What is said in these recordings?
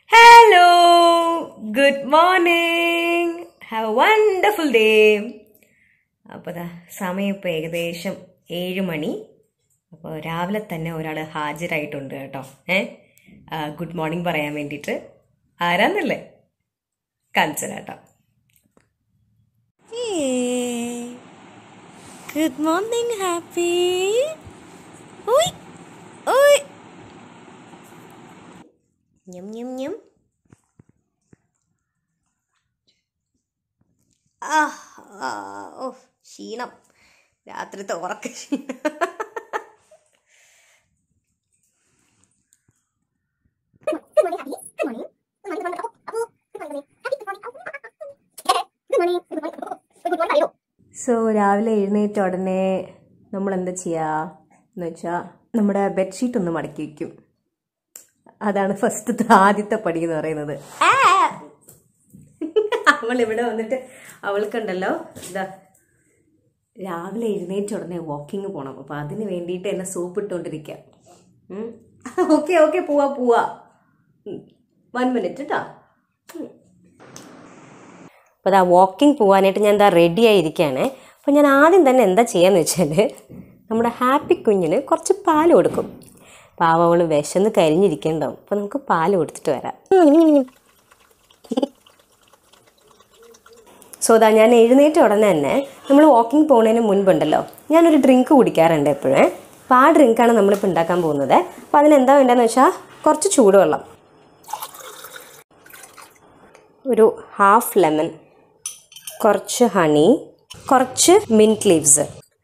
Hello good morning have a wonderful day അപ്പോൾ ദാ സമയം ഇപ്പോൾ ഏകദേശം ഏഴ് മണി അപ്പോൾ രാവിലെ തന്നെ ഒരാൾ ഹാജരായിട്ടുണ്ട് കേട്ടോ ഏ ഗുഡ് മോർണിംഗ് പറയാൻ വേണ്ടിയിട്ട് ആരാന്നല്ലേ കാണിച്ചു കേട്ടോ ഗുഡ് മോർണിംഗ് ഹാപ്പി ഓയ് ഓയ് ഞം ഞം ഞം ആ ആ, ഓ ക്ഷീണം രാത്രിത്തെ ഉറക്ക ക്ഷീണം സോ രാവിലെ എഴുന്നേറ്റ ഉടനെ നമ്മൾ എന്താ ചെയ്യുക എന്ന് വെച്ചാൽ നമ്മുടെ ബെഡ്ഷീറ്റ് ഒന്ന് മടക്കി വയ്ക്കും അതാണ് ഫസ്റ്റത്തെ ആദ്യത്തെ പടി എന്ന് പറയുന്നത് ആ! അവൾ ഇവിടെ വന്നിട്ട് അവൾക്കുണ്ടല്ലോ ഇതാ രാവിലെ എഴുന്നേറ്റ ഉടനെ വാക്കിങ് പോകണം അപ്പം അതിന് വേണ്ടിയിട്ട് എന്നെ സോപ്പ് ഇട്ടുകൊണ്ടിരിക്കുക ഓക്കെ ഓക്കെ പോവാ പോവാ വൺ മിനിറ്റ് കേട്ടോ അപ്പോൾ അതാ വാക്കിംഗ് പോകാനായിട്ട് ഞാൻ എന്താ റെഡി ആയിരിക്കുകയാണ് അപ്പോൾ ഞാൻ ആദ്യം തന്നെ എന്താ ചെയ്യാന്ന് വെച്ചാൽ നമ്മുടെ ഹാപ്പി കുഞ്ഞിന് കുറച്ച് പാൽ കൊടുക്കും പാവ അവൾ വിശന്ന് കരിഞ്ഞിരിക്കണ്ടാവും അപ്പോൾ നമുക്ക് പാൽ കൊടുത്തിട്ട് വരാം സോ അതാ ഞാൻ എഴുന്നേറ്റ ഉടനെ തന്നെ നമ്മൾ വാക്കിംഗ് പോകുന്നതിന് മുൻപുണ്ടല്ലോ ഞാനൊരു ഡ്രിങ്ക് കുടിക്കാറുണ്ട് എപ്പോഴേ അപ്പോൾ ആ ഡ്രിങ്കാണ് നമ്മളിപ്പോൾ ഉണ്ടാക്കാൻ പോകുന്നത് അപ്പോൾ അതിനെന്താ വേണ്ടതെന്ന് വെച്ചാൽ കുറച്ച് ചൂടുവെള്ളം ഒരു ഹാഫ് ലെമൺ കുറച്ച് ഹണി കുറച്ച് മിൻറ്റ് ലീവ്സ്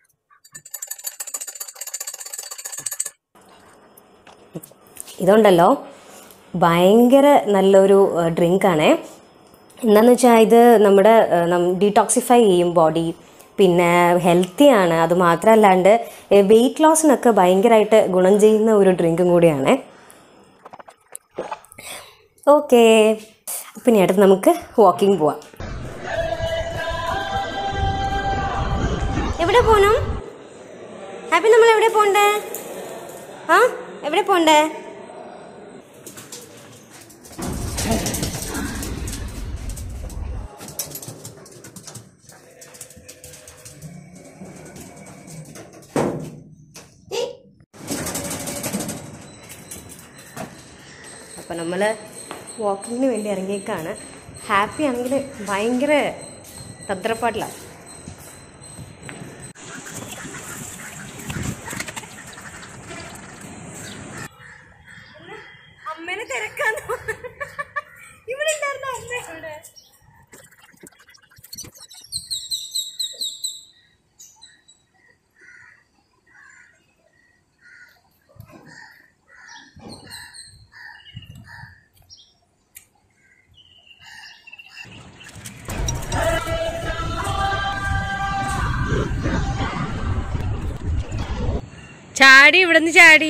ഇതുണ്ടല്ലോ ഭയങ്കര നല്ലൊരു ഡ്രിങ്കാണേ എന്താണെന്ന് വെച്ചാൽ ഇത് നമ്മുടെ ഡീടോക്സിഫൈ ചെയ്യും ബോഡി പിന്നെ ഹെൽത്തി ആണ് അത് മാത്രമല്ലാണ്ട് വെയിറ്റ് ലോസിനൊക്കെ ഭയങ്കരമായിട്ട് ഗുണം ചെയ്യുന്ന ഒരു ഡ്രിങ്കും കൂടിയാണ് ഓക്കെ പിന്നെ അടുത്ത് നമുക്ക് വാക്കിംഗ് പോവാം എവിടെ പോകണം ഹാപ്പി നമ്മൾ എവിടെ പോണ്ടേ ആ എവിടെ പോണ്ടേ അപ്പം നമ്മൾ വാക്കിങ്ങിന് വേണ്ടി ഇറങ്ങിയേക്കാണ് ഹാപ്പി ആണെങ്കിൽ ഭയങ്കര തന്ത്രപ്പാട്ടിലാണ് അമ്മേനെ തിരക്കാന്നോ ഇവിടെ ഉണ്ടായിരുന്ന അമ്മ ഇവിടെ ചാടി ഇവിടുന്ന് ചാടി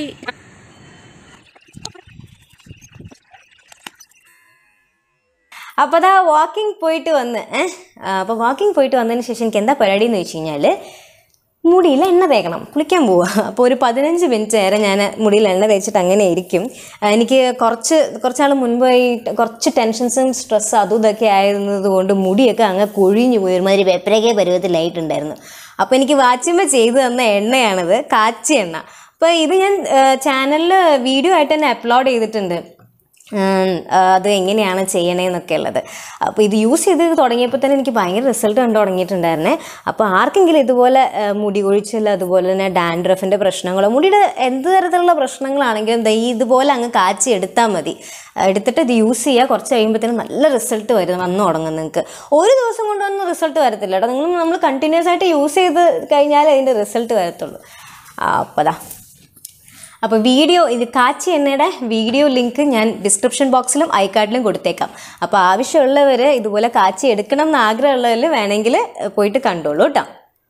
അപ്പോൾ അതാ വാക്കിംഗ് പോയിട്ട് വന്ന് ഏഹ് അപ്പോൾ വാക്കിംഗ് പോയിട്ട് വന്നതിന് ശേഷം എനിക്ക് എന്താ പരിപാടി എന്ന് വെച്ച് കഴിഞ്ഞാൽ മുടിയിൽ എണ്ണ തേക്കണം കുളിക്കാൻ പോവുക അപ്പോൾ ഒരു പതിനഞ്ച് മിനിറ്റ് നേരം ഞാൻ മുടിയിൽ എണ്ണ തേച്ചിട്ട് അങ്ങനെ ഇരിക്കും ആ, എനിക്ക് കുറച്ച് കുറച്ചാൾ മുൻപായി കുറച്ച് ടെൻഷൻസും സ്ട്രെസ് അതും ഇതൊക്കെ ആയിരുന്നത് കൊണ്ട് മുടിയൊക്കെ അങ്ങ് കൊഴിഞ്ഞു പോയി ഒരുമാതിരി വെപ്പരക്കെ പരുവത്തിലായിട്ടുണ്ടായിരുന്നു അപ്പോൾ എനിക്ക് വാച്ചിമ്മ ചെയ്തു തന്ന എണ്ണയാണിത് കാച്ചി എണ്ണ അപ്പോൾ ഇത് ഞാൻ ചാനലിൽ വീഡിയോ ആയിട്ട് തന്നെ അപ്ലോഡ് ചെയ്തിട്ടുണ്ട് ഉം, ആ, അത് എങ്ങനെയാണ് ചെയ്യണേന്നൊക്കെ ഉള്ളത് അപ്പോൾ ഇത് യൂസ് ചെയ്ത് തുടങ്ങിയപ്പോൾ തന്നെ എനിക്ക് ഭയങ്കര റിസൾട്ട് കണ്ടു തുടങ്ങിയിട്ടുണ്ടായിരുന്നേ അപ്പോൾ ആർക്കെങ്കിലും ഇതുപോലെ ആ, മുടി കൊഴിച്ചിൽ അതുപോലെ തന്നെ ഡാൻഡ്രഫിൻ്റെ പ്രശ്നങ്ങളോ മുടിയുടെ എന്ത് തരത്തിലുള്ള പ്രശ്നങ്ങളാണെങ്കിലും ദേ ഈ ഇതുപോലെ അങ്ങ് കാച്ചി എടുത്താൽ മതി ആ, എടുത്തിട്ട് ഇത് യൂസ് ചെയ്യുക കുറച്ച് കഴിയുമ്പോഴത്തേനും നല്ല റിസൾട്ട് വരും വന്നു തുടങ്ങും നിങ്ങൾക്ക് ഒരു ദിവസം കൊണ്ടൊന്നും റിസൾട്ട് വരത്തില്ല കേട്ടോ നിങ്ങൾ നമ്മൾ കണ്ടിന്യൂസ് ആയിട്ട് യൂസ് ചെയ്ത് കഴിഞ്ഞാൽ അതിൻ്റെ റിസൾട്ട് വരത്തുള്ളൂ അപ്പോൾ അതാ അപ്പോൾ വീഡിയോ ഇത് കാച്ചി എണ്ണയുടെ വീഡിയോ ലിങ്ക് ഞാൻ ഡിസ്ക്രിപ്ഷൻ ബോക്സിലും ഐക്കാർഡിലും കൊടുത്തേക്കാം അപ്പോൾ ആവശ്യമുള്ളവർ ഇതുപോലെ കാച്ചി എടുക്കണം എന്ന് ആഗ്രഹമുള്ളവർ വേണമെങ്കിൽ പോയിട്ട് കണ്ടോളൂ കേട്ടോ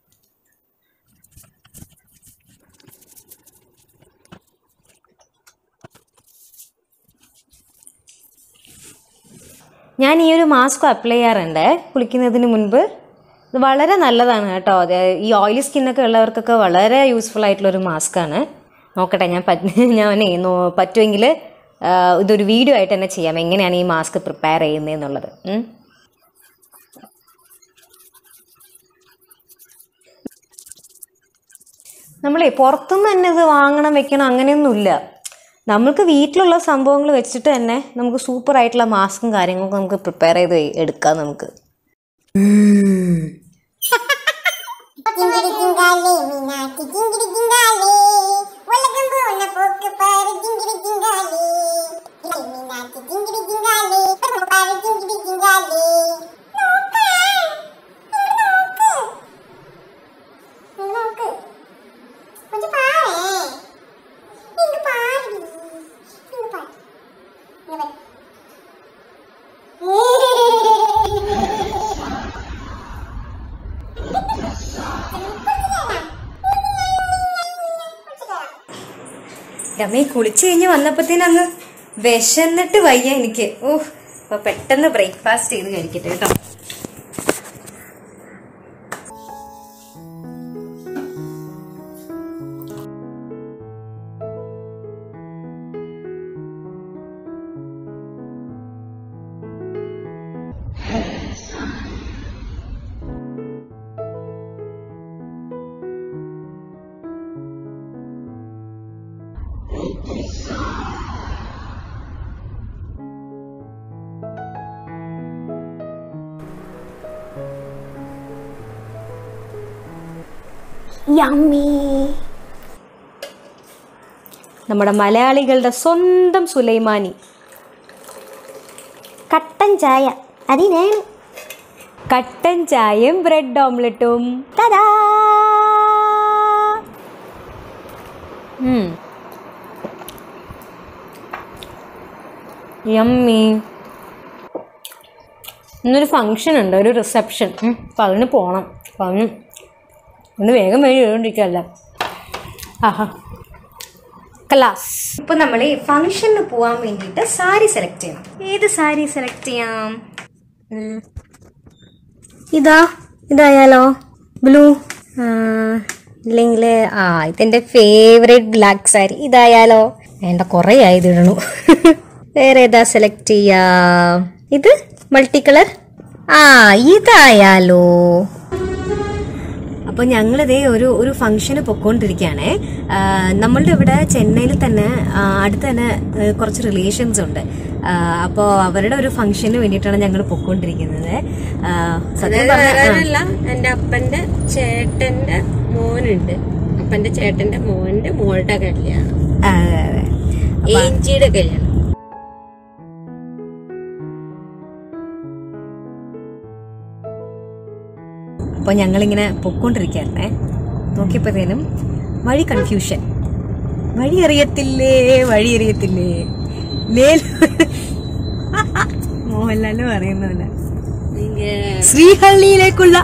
ഞാൻ ഈ ഒരു മാസ്ക് അപ്ലൈ ചെയ്യാറുണ്ട് കുളിക്കുന്നതിന് മുൻപ് ഇത് വളരെ നല്ലതാണ് കേട്ടോ അത് ഈ ഓയിലി സ്കിന്നൊക്കെ ഉള്ളവർക്കൊക്കെ വളരെ യൂസ്ഫുൾ ആയിട്ടുള്ള ഒരു മാസ്കാണ് നോക്കട്ടെ ഞാൻ പറ്റ ഞാൻ നോ- പറ്റുമെങ്കിൽ ആ, ഇതൊരു വീഡിയോ ആയിട്ട് തന്നെ ചെയ്യാം എങ്ങനെയാണ് ഈ മാസ്ക് പ്രിപ്പയർ ചെയ്യുന്നതെന്നുള്ളത് ഉം. നമ്മളെ പുറത്തുനിന്ന് തന്നെ ഇത് വാങ്ങണം വെക്കണം അങ്ങനെയൊന്നുമില്ല നമ്മൾക്ക് വീട്ടിലുള്ള സംഭവങ്ങൾ വെച്ചിട്ട് തന്നെ നമുക്ക് സൂപ്പർ ആയിട്ടുള്ള മാസ്കും കാര്യങ്ങളൊക്കെ നമുക്ക് പ്രിപ്പയർ ചെയ്ത് എടുക്കാം നമുക്ക് ജിങ്കിടി ജിങ്കാലേ മീനാക്ഷി ജിങ്കിടി ജിങ്കാലേ ഉലകം പോണ പോക്ക് പാറ് ജിങ്കിടി ജിങ്കാലേ ഇല്ലേ മീനാക്ഷി ജിങ്കിടി ജിങ്കാലേ പാറ് ജിങ്കിടി ജിങ്കാലേ നോക്ക് നോക്ക് നോക്ക് கொஞ்சம் பாரு இங்க பாரு இங்க பாரு இங்க பாரு രമേ കുളിച്ച് കഴിഞ്ഞ് വന്നപ്പോഴത്തേനും അങ്ങ് വിശന്നിട്ട് വയ്യ എനിക്ക് ഓഹ് അപ്പൊ പെട്ടെന്ന് ബ്രേക്ക്ഫാസ്റ്റ് ചെയ്ത് കഴിക്കട്ടെ കേട്ടോ നമ്മുടെ മലയാളികളുടെ സ്വന്തം സുലൈമാനി കട്ടൻ ചായ അതിനാണ് കട്ടൻ ചായയും ബ്രെഡ് ഓംലെറ്റും തടാ യമ്മി ഇന്നൊരു ഫങ്ഷൻ ഉണ്ട് ഒരു റിസപ്ഷൻ അപ്പം അതിന് പോകണം അപ്പം അതിന് ഒന്ന് വേഗം വേണ്ടി എഴുതിക്കൊണ്ടിരിക്കുകയല്ല ആഹാ ക്ലാസ് ഇപ്പം നമ്മൾ ഈ ഫങ്ഷന് പോകാൻ വേണ്ടിയിട്ട് സാരി സെലക്ട് ചെയ്യണം ഏത് സാരി സെലക്ട് ചെയ്യാം ഉം. ഇതാ ഇതായാലോ ബ്ലൂ ഇല്ലെങ്കിൽ ആ ഇതെന്റെ ഫേവറേറ്റ് ബ്ലാക്ക് സാരി ഇതായാലോ വേണ്ട കുറേ ആയി ഇതിടണു വേറെ ഏതാ സെലക്ട് ചെയ്യാം ഇത് മൾട്ടി കളർ ആ ഇതായാലോ അപ്പൊ ഞങ്ങളിതേ ഒരു ഒരു ഫംഗ്ഷന് പൊക്കോണ്ടിരിക്കുകയാണേ ആ, നമ്മളുടെ ഇവിടെ ചെന്നൈയിൽ തന്നെ ആ, അടുത്ത് തന്നെ ഏ, കുറച്ച് റിലേഷൻസ് ഉണ്ട് അപ്പോൾ അവരുടെ ഒരു ഫംഗ്ഷന് വേണ്ടിയിട്ടാണ് ഞങ്ങൾ പൊക്കോണ്ടിരിക്കുന്നത് ആ, സത്യം പറഞ്ഞാൽ വരാനല്ല എന്റെ അപ്പന്റെ ചേട്ടന്റെ മോനുണ്ട് അപ്പന്റെ ചേട്ടന്റെ മോന്റെ മോളുടെ കല്യാണം അതെ അതെ ഏഞ്ചിയുടെ കല്യാണം അപ്പോൾ ഞങ്ങളിങ്ങനെ പൊക്കോണ്ടിരിക്കുകയായിരുന്നേ നോക്കിയപ്പോഴത്തേനും വഴി കൺഫ്യൂഷൻ വഴി അറിയത്തില്ലേ വഴി അറിയത്തില്ലേ ലേ മോഹൻലാലും അറിയുന്നില്ല ശ്രീഹള്ളിയിലേക്കുള്ള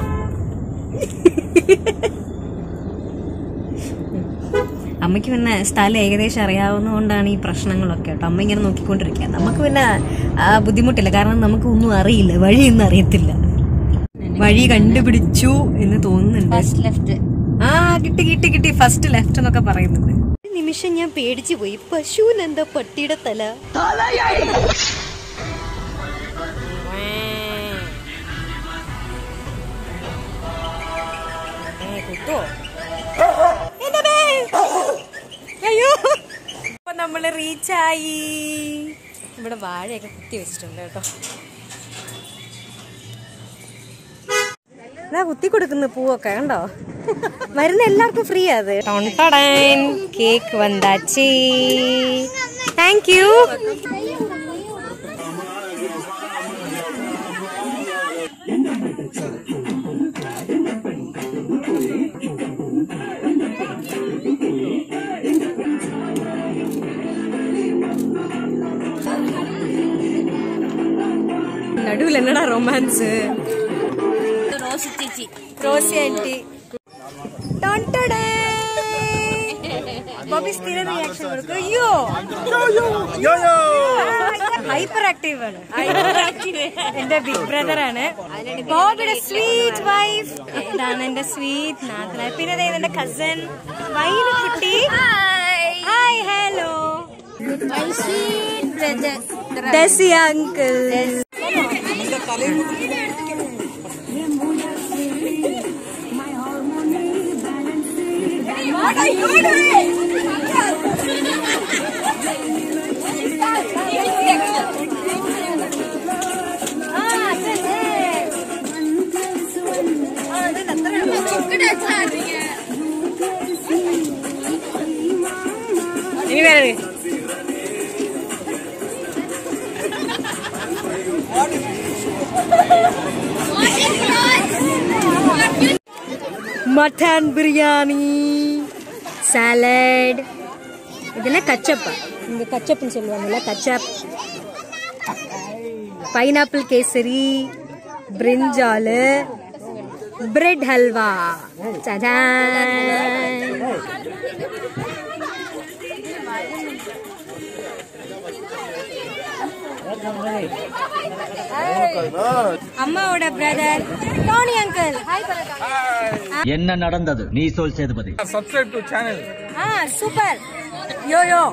അമ്മയ്ക്ക് പിന്നെ സ്ഥലം ഏകദേശം അറിയാവുന്നതുകൊണ്ടാണ് ഈ പ്രശ്നങ്ങളൊക്കെ കേട്ടോ അമ്മ ഇങ്ങനെ നോക്കിക്കൊണ്ടിരിക്കുക നമുക്ക് പിന്നെ ആ, ബുദ്ധിമുട്ടില്ല കാരണം നമുക്ക് ഒന്നും അറിയില്ല വഴിയൊന്നും അറിയത്തില്ല വഴി കണ്ടുപിടിച്ചു എന്ന് തോന്നുന്നുണ്ട് ഫസ്റ്റ് ലെഫ്റ്റ് ആ കിട്ടി കിട്ടി കിട്ടി ഫസ്റ്റ് ലെഫ്റ്റ് എന്നൊക്കെ പറയുന്നുണ്ട് ഒരു നിമിഷം ഞാൻ പേടിച്ചു പോയി പശുവിനെന്താ പട്ടിയുടെ തല ഏ, കുത്തുവോ? എന്റെ ദേ. അയ്യോ അപ്പൊ നമ്മള് റീച്ചായി ഇവിടെ വാഴയൊക്കെ കുത്തി വെച്ചിട്ടുണ്ട് കേട്ടോ ഇതാ കുത്തി കൊടുക്കുന്ന പൂവൊക്കെ കണ്ടോ മരുന്ന് എല്ലാവർക്കും ഫ്രീ അത് കേക്ക് വந்தாச்சு താങ്ക് യു നടുവിൽ എന്നടാ റൊമാൻസ് റോസ് ചേച്ചി റോസി ആന്റി ബോബി സ്ഥിര റിയാക്ഷൻ കൊടുക്കും അയ്യോ ഹൈപ്പർ ആക്റ്റീവ് ആണ് എന്റെ ബിഗ് ബ്രദർ ആണ് ബോബിയുടെ സ്വീറ്റ് വൈഫ് ഇതാണ് എന്റെ സ്വീറ്റ് നാഥന പിന്നെ ദേ എന്റെ കസൻ വൈന കുട്ടി ഹായ് ഹലോ ഡെസി അങ്കിൾ ഇനി വേറെ മട്ടൻ ബിരിയാണി സാലഡ് இதெல்லாம் கச்சப்பா இங்க கச்சப்புன்னு சொல்லுவாங்கல்ல கச்சப் பைனாப்பிள் கேசரி பிரிஞ்சால் பிரெட் ஹல்வா சஜான் அம்மாவோட பிரதர் டோனி அங்கிள் ஹாய் என்ன நடந்தது நீ சொல் சேதுபதி subscribe to channel. ஆ super yo yo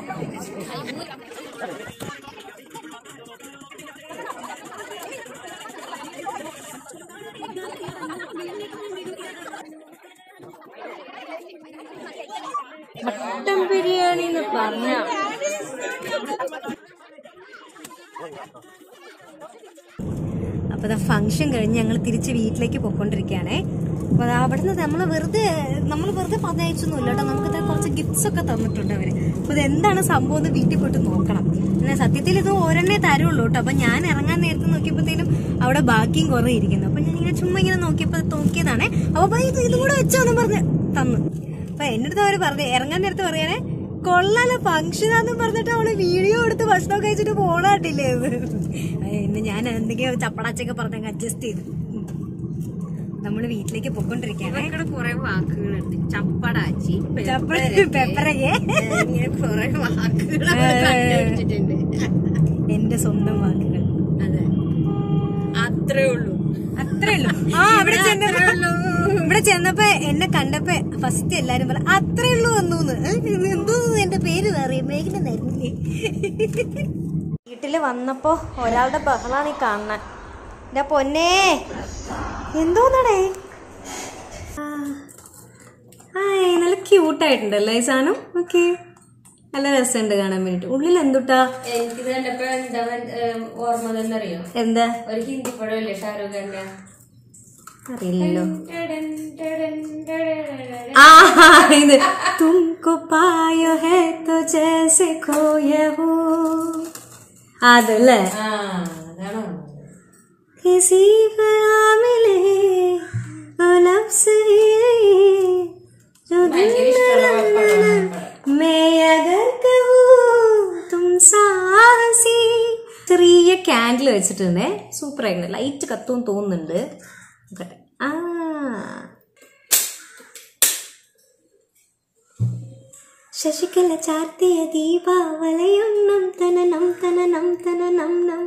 mutton biryani എന്ന് പറഞ്ഞ അപ്പോൾ ഫംഗ്ഷൻ കഴിഞ്ഞ് ഞങ്ങൾ തിരിച്ച് വീട്ടിലേക്ക് പോയിക്കൊണ്ടിരിക്കുകയാണേ അപ്പോൾ അത് അവിടുന്ന് നമ്മൾ വെറുതെ നമ്മൾ വെറുതെ പറഞ്ഞയച്ചൊന്നുമില്ല കേട്ടോ നമുക്ക് ദേ കുറച്ച് ഗിഫ്റ്റ്സ് ഒക്കെ തന്നിട്ടുണ്ട് അവര് അപ്പോൾ ഇത് എന്താണ് സംഭവം എന്ന് വീട്ടിൽ പോയിട്ട് നോക്കണം പിന്നെ സത്യത്തിൽ ഇത് ഒരെണ്ണേ തരുള്ളൂ കേട്ടോ അപ്പോൾ ഞാൻ ഇറങ്ങാൻ നേരത്തെ നോക്കിയപ്പോഴത്തേനും അവിടെ ബാക്കിയും കുറേ ഇരിക്കുന്നു അപ്പോൾ ഞാൻ ഇങ്ങനെ ചുമ്മാ ഇങ്ങനെ നോക്കിയപ്പോൾ നോക്കിയതാണേ അപ്പോൾ ഇത് ഇതും കൂടെ വെച്ചോന്നും പറഞ്ഞ് തന്നു അപ്പൊ എന്റെ അടുത്ത് അവര് പറഞ്ഞു ഇറങ്ങാൻ നേരത്ത് പറയാനേ കൊള്ളാല ഫംഗ്ഷനാന്നും പറഞ്ഞിട്ട് അവള് വീഡിയോ എടുത്ത് ഭക്ഷണം കഴിച്ചിട്ട് പോണാട്ടില്ലേ എന്നെ ഞാൻ എന്തെങ്കിലും ചപ്പടാച്ചൊക്കെ പറഞ്ഞ അഡ്ജസ്റ്റ് ചെയ്തു ഉം. നമ്മള് വീട്ടിലേക്ക് പൊക്കൊണ്ടിരിക്കുകയാണ് ഇവിടെ കുറെ വാക്കുകളുണ്ട് ചപ്പടാച്ചി പെപ്പറയെ ഇങ്ങനെ കുറെ വാക്കുകൾ അവള് കണ്ടുപിടിച്ചിട്ടുണ്ട് എന്റെ സ്വന്തം വാക്കുകൾ അതെ അത്രേ ഉള്ളൂ അത്രേ ഉള്ളൂ ആ അവിടെ ചെന്നപ്പോ ഇവിടെ ചെന്നപ്പോ എന്നെ കണ്ടപ്പോ ഫസ്റ്റ് എല്ലാരും പറ അത്രേ ഉള്ളൂ വന്നൂന്ന് എന്തോ എന്റെ പേര് അറിയാം മേഘനായിരുന്നില്ലേ വീട്ടില് വന്നപ്പോ ഒരാളുടെ ബഹളാണ് ഈ കാണാൻ എന്റെ പൊന്നേ എന്തോന്നടേ ആയ് നല്ല ക്യൂട്ടായിട്ടുണ്ടല്ലേ ഈ സാധനം ഓക്കെ നല്ല രസമുണ്ട് കാണാൻ വേണ്ടിട്ട് ഉള്ളിൽ എന്തുട്ടാ എനിക്കിത് കണ്ടപ്പോ എന്താ ഓർമ്മ എന്നറിയോ എന്താ ഒരു ഹിന്ദി പടമല്ലേ ഷാരൂഖ് ഖാന്റെ അറിയില്ലല്ലോ ആ ഇത് തുംകോ പായോ ഹേ തോ ജൈസെ ഖോയ ഹോ അതല്ലേ ആ അതാണോ किसी का मिले वो लफ्ज ही जो दिल मैं अगर कहूँ तुम सासी ചെറിയ ക്യാൻഡിൽ വെച്ചിട്ടുണ്ടേ സൂപ്പർ ആയിട്ടുണ്ട് ലൈറ്റ് കത്തും തോന്നുന്നുണ്ട് നോക്കട്ടെ ആ ശശികല ചാർത്തിയ ദീപാവലയം നം തനനം തനനം തനനം നം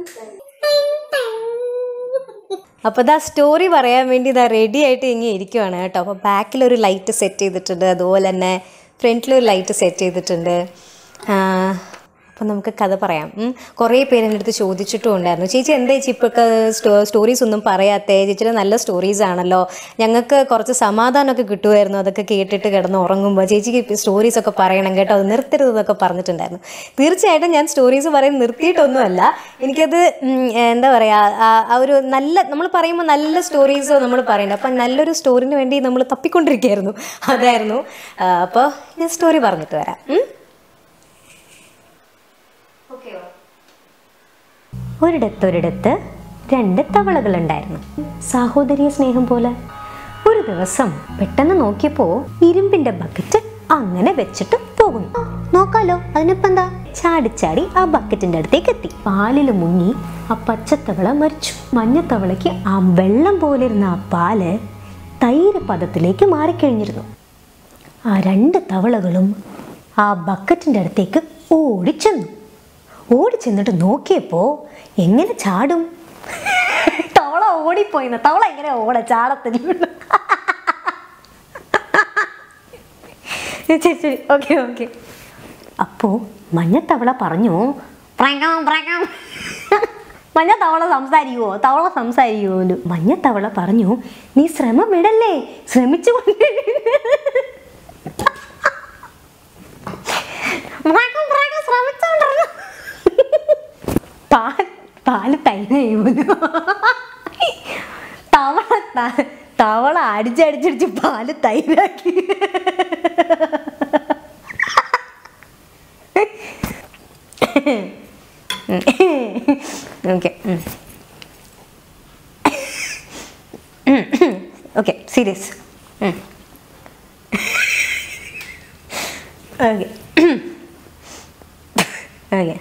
അപ്പോൾ ഇതാ സ്റ്റോറി പറയാൻ വേണ്ടി ഇതാ റെഡി ആയിട്ട് ഇങ്ങനെ ഇരിക്കുവാണ് കേട്ടോ അപ്പോൾ ബാക്കിൽ ഒരു ലൈറ്റ് സെറ്റ് ചെയ്തിട്ടുണ്ട് അതുപോലെ തന്നെ ഫ്രണ്ടിൽ ഒരു ലൈറ്റ് സെറ്റ് ചെയ്തിട്ടുണ്ട് അപ്പോൾ നമുക്ക് കഥ പറയാം ഉം. കുറേ പേര് എൻ്റെ അടുത്ത് ചോദിച്ചിട്ടും ഉണ്ടായിരുന്നു ചേച്ചി എന്താ ചേച്ചി ഇപ്പോഴൊക്കെ സ്റ്റോറീസ് ഒന്നും പറയാത്തേ ചേച്ചിയുടെ നല്ല സ്റ്റോറീസ് ആണല്ലോ ഞങ്ങൾക്ക് കുറച്ച് സമാധാനമൊക്കെ കിട്ടുമായിരുന്നു അതൊക്കെ കേട്ടിട്ട് കിടന്ന് ഉറങ്ങുമ്പോൾ ചേച്ചിക്ക് സ്റ്റോറീസ് ഒക്കെ പറയണം കേട്ടോ അത് നിർത്തരുത് എന്നൊക്കെ പറഞ്ഞിട്ടുണ്ടായിരുന്നു തീർച്ചയായിട്ടും ഞാൻ സ്റ്റോറീസ് പറയുന്നത് നിർത്തിയിട്ടൊന്നുമല്ല എനിക്കത് ഉം, എന്താ പറയുക ആ ഒരു നല്ല നമ്മൾ പറയുമ്പോൾ നല്ല സ്റ്റോറീസ് നമ്മൾ പറയുന്നത് അപ്പം നല്ലൊരു സ്റ്റോറിന് വേണ്ടി നമ്മൾ തപ്പിക്കൊണ്ടിരിക്കുകയായിരുന്നു അതായിരുന്നു അപ്പോൾ ഞാൻ സ്റ്റോറി പറഞ്ഞിട്ട് വരാം ഉം? ഒരിടത്തൊരിടത്ത് രണ്ട് തവളകളുണ്ടായിരുന്നു സാഹോദര്യ സ്നേഹം പോലെ ഒരു ദിവസം പെട്ടെന്ന് നോക്കിയപ്പോ ഇരുമ്പിന്റെ ബക്കറ്റ് അങ്ങനെ വെച്ചിട്ട് പോകുന്നു ആ, നോക്കാലോ അതിനിപ്പോ എന്താ ചാടിച്ചാടി ആ ബക്കറ്റിന്റെ അടുത്തേക്ക് എത്തി പാലില് മുങ്ങി ആ പച്ചത്തവള മരിച്ചു മഞ്ഞത്തവളയ്ക്ക് ആ വെള്ളം പോലെ ഇരുന്ന ആ പാല് തൈര് പദത്തിലേക്ക് മാറിക്കഴിഞ്ഞിരുന്നു ആ രണ്ട് തവളകളും ആ ബക്കറ്റിന്റെ അടുത്തേക്ക് ഓടിച്ചെന്നു ഓടി ചെന്നിട്ട് നോക്കിയപ്പോ എങ്ങനെ ചാടും തവള ഓടിപ്പോയിന്ന് തവള എങ്ങനെ ഓട ചാടത്തില്ല ശരി ശരി ഓക്കെ ഓക്കെ അപ്പോൾ മഞ്ഞത്തവള പറഞ്ഞു പ്രാങ്കം പ്രാങ്കം മഞ്ഞ തവള സംസാരിക്കുവോ തവള സംസാരിക്കുവോ പോലും മഞ്ഞ തവള പറഞ്ഞു നീ ശ്രമം വിടല്ലേ ശ്രമിച്ചു പാൽ പാല് തൈനായി പോലും തവള ത- തവള അടിച്ചടിച്ചടിച്ച് പാല് തൈരാക്കി okay okay serious okay okay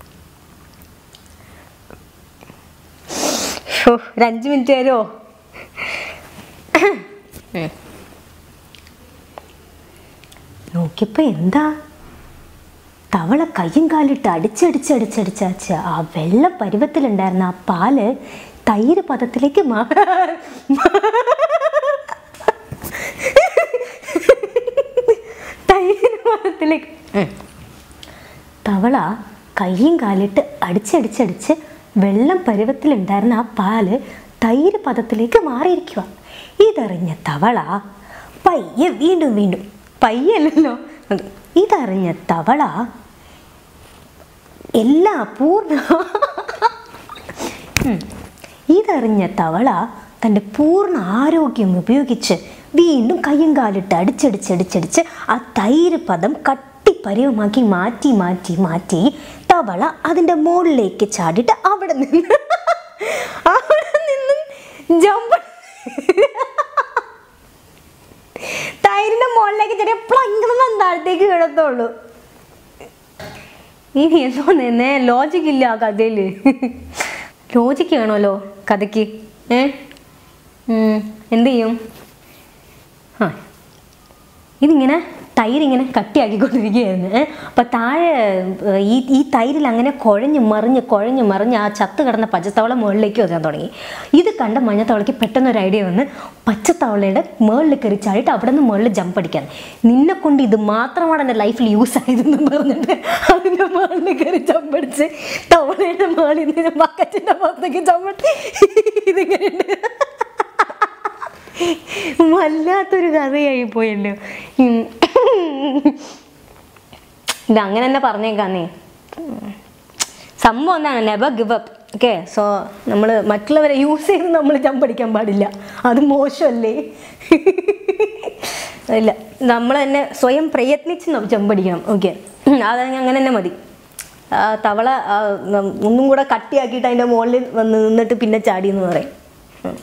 ഓ ഒരു അഞ്ച് മിനിറ്റ് തരുമോ നോക്കിയപ്പോ എന്താ തവള കയ്യും കാലിട്ട് അടിച്ചടിച്ചടിച്ചടിച്ചടിച്ച് ആ വെള്ള പരുവത്തിലുണ്ടായിരുന്ന ആ പാല് തൈര് പദത്തിലേക്ക് മാ തൈര് പദത്തിലേക്ക് ഉം. തവള കയ്യും കാലിട്ട് അടിച്ചടിച്ചടിച്ച് വെള്ളം പരുവത്തിലുണ്ടായിരുന്ന ആ പാല് തൈര് പദത്തിലേക്ക് മാറിയിരിക്കുക ഇതറിഞ്ഞ തവള പയ്യെ വീണ്ടും വീണ്ടും പയ്യല്ലല്ലോ അത് ഇതറിഞ്ഞ തവള എല്ലാ പൂർണ്ണ ഉം. ഇതറിഞ്ഞ തവള തൻ്റെ പൂർണ്ണ ആരോഗ്യം ഉപയോഗിച്ച് വീണ്ടും കയ്യും കാലിട്ട് അടിച്ചടിച്ചടിച്ചടിച്ച് ആ തൈര് പദം കട്ടിപ്പരിവമാക്കി മാറ്റി മാറ്റി മാറ്റി തവള അതിൻ്റെ മുകളിലേക്ക് ചാടിയിട്ട് അവിടെ നിന്ന് അവിടെ നിന്നും ജമ്പ് തൈരിൻ്റെ മുകളിലേക്ക് ചെറിയ പ്ലങ്കെന്ന് താഴത്തേക്ക് കിടത്തുള്ളൂ നീ എന്തോ നിന്നെ ലോജിക് ഇല്ല ആ കഥയിൽ ലോജിക്ക് വേണമല്ലോ കഥയ്ക്ക് ഏ ഉം, എന്ത് ചെയ്യും ആ ഇതിങ്ങനെ തൈരിങ്ങനെ കട്ടിയാക്കിക്കൊണ്ടിരിക്കുകയായിരുന്നു ഏ അപ്പം താഴെ ഏ, ഈ ഈ തൈരിൽ അങ്ങനെ കുഴഞ്ഞ് മറിഞ്ഞ് കുഴഞ്ഞ് മറിഞ്ഞ് ആ ചത്ത് കിടന്ന പച്ചത്തവള മുകളിലേക്ക് വെക്കാൻ തുടങ്ങി ഇത് കണ്ട മഞ്ഞത്തവളയ്ക്ക് പെട്ടെന്ന് ഒരു ഐഡിയ വന്ന് പച്ചത്തവളയുടെ മുകളിൽ കയറി ചാടിയിട്ട് അവിടെ നിന്ന് മുകളിൽ ജമ്പ് അടിക്കാൻ നിന്നെ കൊണ്ട് ഇത് മാത്രമാണ് എൻ്റെ ലൈഫിൽ യൂസ് ആയതെന്ന് പറഞ്ഞിട്ട് അതിൻ്റെ മുകളിൽ കയറി ജമ്പ് അടിച്ച് തവളയുടെ മുകളിൽ നിന്ന് ബക്കറ്റിൻ്റെ പുറത്തേക്ക് ജമ്പ് ഇതിങ്ങനെയുണ്ട് വല്ലാത്തൊരു കഥയായി പോയല്ലോ ഉം. ഇത് അങ്ങനെ തന്നെ പറഞ്ഞേക്കാന്നേ ഉം. സംഭവം എന്താണ് neighbour give up okay so നമ്മൾ മറ്റുള്ളവരെ യൂസ് ചെയ്ത് നമ്മൾ ചമ്പടിക്കാൻ പാടില്ല അത് മോശമല്ലേ ഇല്ല നമ്മൾ തന്നെ സ്വയം പ്രയത്നിച്ച് നം- ചമ്പടിക്കണം ഓക്കെ അത് അങ്ങനെ തന്നെ മതി ആ, തവള ആ, നം- ഒന്നും കൂടെ കട്ടിയാക്കിയിട്ട് അതിൻ്റെ മുകളിൽ വന്ന് നിന്നിട്ട് പിന്നെ ചാടി എന്ന് പറയും ഉം.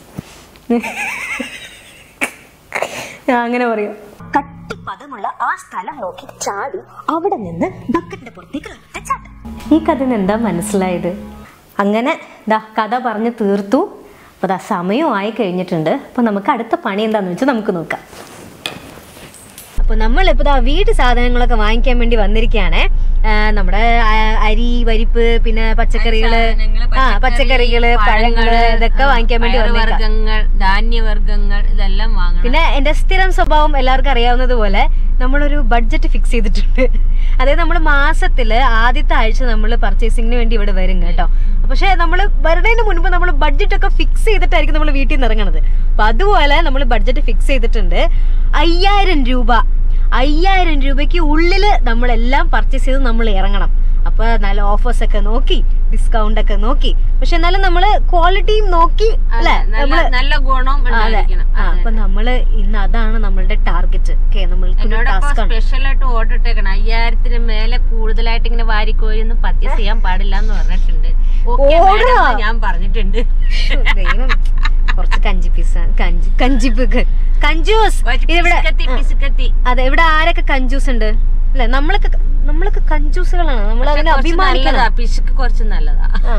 ഞാൻ അങ്ങനെ പറയും കട്ടി പദമുള്ള ആ സ്ഥലം നോക്കി ചാടി അവിടെ നിന്ന് ബക്കറ്റിന്റെ പുറത്തേക്ക് ഒറ്റ ചാട്ടം ഈ കഥ എന്താ മനസ്സിലായത് അങ്ങനെ ദാ കഥ പറഞ്ഞ് തീർത്തു അപ്പോൾ ദാ സമയവും ആയി കഴിഞ്ഞിട്ടുണ്ട് അപ്പോൾ നമുക്ക് അടുത്ത പണി എന്താണെന്ന് വെച്ചാൽ നമുക്ക് നോക്കാം അപ്പോൾ നമ്മളിപ്പോൾ ദാ വീട്ടു സാധനങ്ങളൊക്കെ വാങ്ങിക്കാൻ വേണ്ടി വന്നിരിക്കുകയാണ് നമ്മുടെ ആ, അരി പരിപ്പ് പിന്നെ പച്ചക്കറികള് ആ പച്ചക്കറികള് പഴങ്ങള് ഇതൊക്കെ വാങ്ങിക്കാൻ വേണ്ടി വന്നേക്കാം വർഗങ്ങൾ ധാന്യവർഗങ്ങൾ ഇതെല്ലാം വാങ്ങണം പിന്നെ എന്റെ സ്ഥിരം സ്വഭാവം എല്ലാവർക്കും അറിയാവുന്നത് പോലെ നമ്മളൊരു ബഡ്ജറ്റ് ഫിക്സ് ചെയ്തിട്ടുണ്ട് അതായത് നമ്മൾ മാസത്തില് ആദ്യത്തെ ആഴ്ച നമ്മൾ പർച്ചേസിങ്ങിന് വേണ്ടി ഇവിടെ വരും കേട്ടോ പക്ഷെ നമ്മൾ വരുന്നതിന് മുൻപ് നമ്മൾ ബഡ്ജറ്റ് ഒക്കെ ഫിക്സ് ചെയ്തിട്ടായിരിക്കും നമ്മൾ വീട്ടിൽ നിന്ന് ഇറങ്ങണത് അപ്പൊ അതുപോലെ നമ്മൾ ബഡ്ജറ്റ് ഫിക്സ് ചെയ്തിട്ടുണ്ട് അയ്യായിരം രൂപ അയ്യായിരം രൂപയ്ക്ക് ഉള്ളിൽ നമ്മളെല്ലാം പർച്ചേസ് ചെയ്ത് നമ്മൾ ഇറങ്ങണം അപ്പൊ നല്ല ഓഫേഴ്സ് ഒക്കെ നോക്കി ഡിസ്കൗണ്ട് ഒക്കെ നോക്കി പക്ഷെ എന്നാലും നമ്മള് ക്വാളിറ്റിയും നോക്കി അല്ലെ നല്ല നമ്മള് നല്ല ഗുണം ആ, അതെ ഉണ്ടായിരിക്കണം ആ, അപ്പൊ നമ്മള് ഇന്ന് അതാണ് നമ്മളുടെ ടാർഗറ്റ് ഓക്കെ നമ്മൾക്ക് എന്നോടൊപ്പം ടാസ്ക് ആണ് സ്പെഷ്യൽ ആയിട്ട് ഓർഡർ ഇട്ടേക്കണം അയ്യായിരത്തിന് മേലെ കൂടുതലായിട്ട് ഇങ്ങനെ വാരിക്കോരിയൊന്നും പർച്ചേസ് ചെയ്യാൻ പാടില്ല എന്ന് പറഞ്ഞിട്ടുണ്ട് Okay, ഓടാ. madam എന്ന് ഞാൻ പറഞ്ഞിട്ടുണ്ട് ദൈവം കുറച്ച് കഞ്ചി പീസ് കഞ്ചി കഞ്ചിപ്പ് കഞ്ചൂസ് ഇതിവിടെ പിസുക്കത്തി പിസുക്കത്തി അതെ ഇവിടെ ആരൊക്കെ കഞ്ചൂസ് ഉണ്ട് അല്ലെ നമ്മളൊക്കെ നമ്മളൊക്കെ കഞ്ചൂസുകളാണ് നമ്മൾ അതിനെ കുറച്ച് അഭിമാനിക്കണം നല്ലതാ പിശുക്ക് കുറച്ച് നല്ലതാ ആ.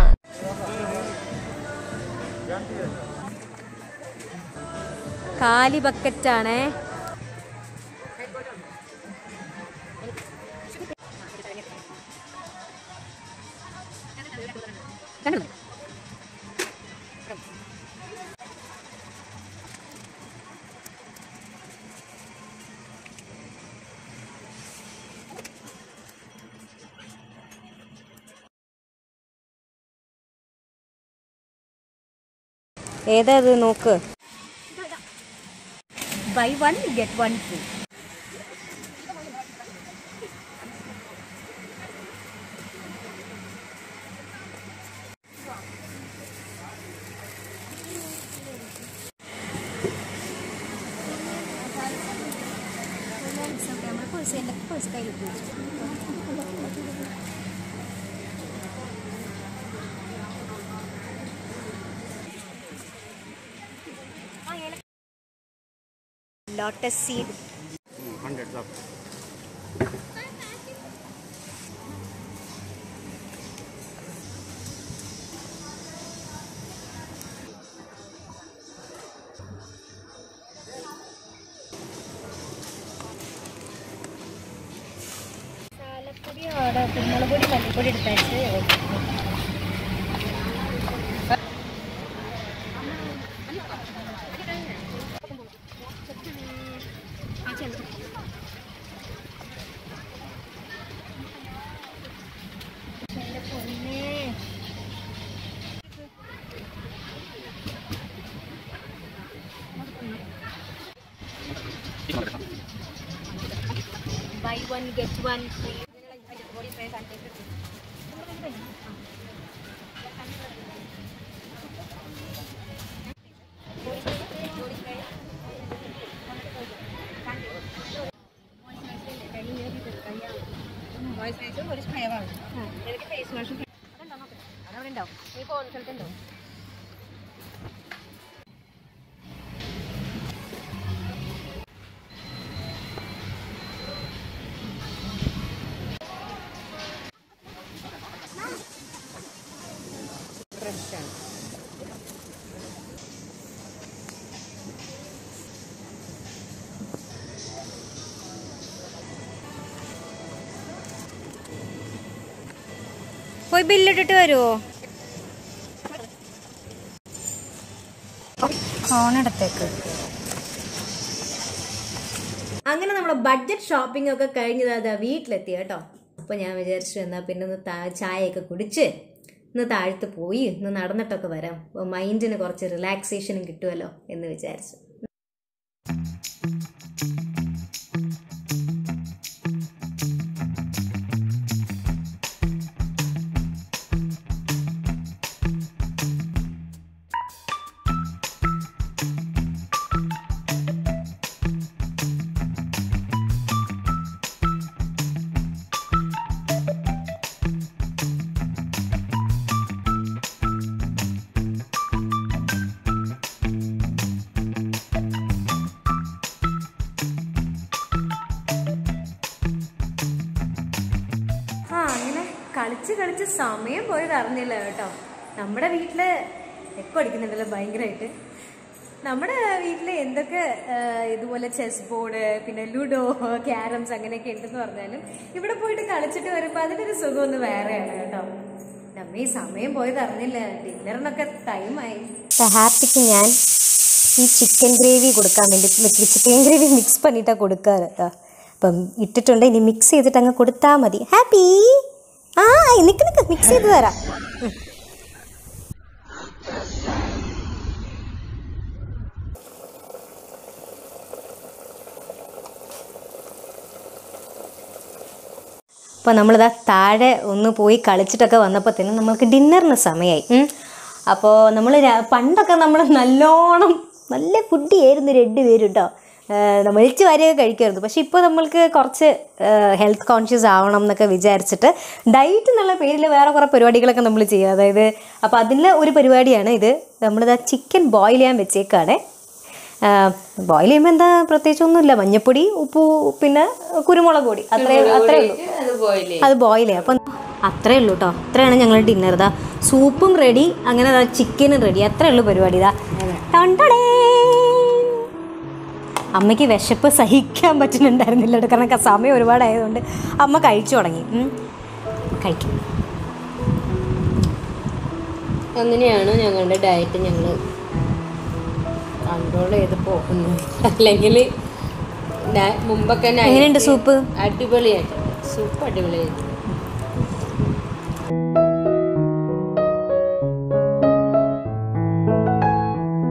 കാലി ബക്കറ്റാണേ കണ്ടോ ഏതാ ഇത് നോക്ക് buy one get one free lotus seed കുരുമുളക് പൊടി മല്ലിപ്പൊടി എടുത്തയച്ച് buy one get one free പോയി ബില്ലിട്ടിട്ട് വരുമോ ഫോണെടുത്തേക്ക് അങ്ങനെ നമ്മുടെ ബഡ്ജറ്റ് ഷോപ്പിംഗ് ഒക്കെ കഴിഞ്ഞത് അതാ വീട്ടിലെത്തി കേട്ടോ അപ്പോൾ ഞാൻ വിചാരിച്ചു എന്നാൽ പിന്നെ ഒന്ന് താ ചായയൊക്കെ കുടിച്ച് ഇന്ന് താഴത്ത് പോയി ഒന്ന് നടന്നിട്ടൊക്കെ വരാം അപ്പോൾ മൈൻഡിന് കുറച്ച് റിലാക്സേഷനും കിട്ടുമല്ലോ എന്ന് വിചാരിച്ചു ആ അങ്ങനെ കളിച്ച് കളിച്ച് സമയം പോയത് അറിഞ്ഞില്ല കേട്ടോ നമ്മുടെ വീട്ടില് എക്കോ അടിക്കുന്നുണ്ടല്ലോ ഭയങ്കരമായിട്ട് നമ്മുടെ വീട്ടിൽ എന്തൊക്കെ ആ, ഇതുപോലെ ചെസ് ബോർഡ് പിന്നെ ലുഡോ ക്യാരംസ് അങ്ങനെയൊക്കെ ഉണ്ടെന്ന് പറഞ്ഞാലും ഇവിടെ പോയിട്ട് കളിച്ചിട്ട് വരുമ്പോൾ അതിനൊരു സുഖം ഒന്ന് വേറെയാണ് കേട്ടോ നമ്മ ഈ സമയം പോയത് അറിഞ്ഞില്ല ഡിന്നറിനൊക്കെ ടൈമായി ഹാപ്പിക്ക് ഞാൻ ഈ ചിക്കൻ ഗ്രേവി കൊടുക്കാൻ വേണ്ടി ചിക്കൻ ഗ്രേവി മിക്സ് പണിയിട്ടാണ് കൊടുക്കാറ് കേട്ടോ അപ്പം ഇട്ടിട്ടുണ്ട് ഇനി മിക്സ് ചെയ്തിട്ട് അങ്ങ് കൊടുത്താൽ മതി ഹാപ്പി ആ നിക്ക് നിക്ക് മിക്സ് ചെയ്ത് തരാം ഉം. അപ്പോൾ നമ്മളിതാ താഴെ ഒന്ന് പോയി കളിച്ചിട്ടൊക്കെ വന്നപ്പോൾ തന്നെ നമ്മൾക്ക് ഡിന്നറിന് സമയമായി അപ്പോൾ നമ്മൾ പണ്ടൊക്കെ നമ്മൾ നല്ലോണം നല്ല ഫുഡിയായിരുന്നു രണ്ടുപേരും കേട്ടോ നമ്മൾ വലിച്ചു വാരിയൊക്കെ കഴിക്കുമായിരുന്നു പക്ഷെ ഇപ്പോൾ നമ്മൾക്ക് കുറച്ച് ഹെൽത്ത് കോൺഷ്യസ് ആവണം എന്നൊക്കെ വിചാരിച്ചിട്ട് ഡയറ്റ് എന്നുള്ള പേരിൽ വേറെ കുറേ പരിപാടികളൊക്കെ നമ്മൾ ചെയ്യുക അതായത് അപ്പോൾ അതിലെ ഒരു പരിപാടിയാണ് ഇത് നമ്മളിതാ ചിക്കൻ ബോയിൽ ചെയ്യാൻ വെച്ചേക്കാണേ ബോയിൽ ചെയ്യുമ്പോൾ എന്താ പ്രത്യേകിച്ചൊന്നുമില്ല മഞ്ഞപ്പൊടി ഉപ്പു പിന്നെ കുരുമുളക് പൊടി അത്രേ അത്രേ ഉള്ളൂ അത് പോയില്ലേ അത് ബോയിൽ ചെയ്യാം അപ്പം അത്രേ ഉള്ളൂ കേട്ടോ അത്രയാണ് ഞങ്ങൾ ഡിന്നർ ഇതാ സൂപ്പും റെഡി അങ്ങനെ ദാ ചിക്കനും റെഡി അത്രേ ഉള്ളൂ പരിപാടി ഇതാ ടണ്ടടേ. അമ്മയ്ക്ക് വിശപ്പ് സഹിക്കാൻ പറ്റുന്നുണ്ടായിരുന്നില്ല കേട്ടോ കാരണം സമയം ഒരുപാടായതുകൊണ്ട് അമ്മ കഴിച്ചു തുടങ്ങി ഉം. കഴിക്കും അങ്ങനെയാണ് ഞങ്ങളുടെ ഡയറ്റ് ഞങ്ങൾ കൺട്രോൾ ചെയ്ത് പോകുന്നത് അല്ലെങ്കിൽ മുമ്പൊക്കെ night എങ്ങനെയുണ്ട് സൂപ്പ് അടിപൊളിയായിട്ടുണ്ട് സൂപ്പ് അടിപൊളിയായിട്ട്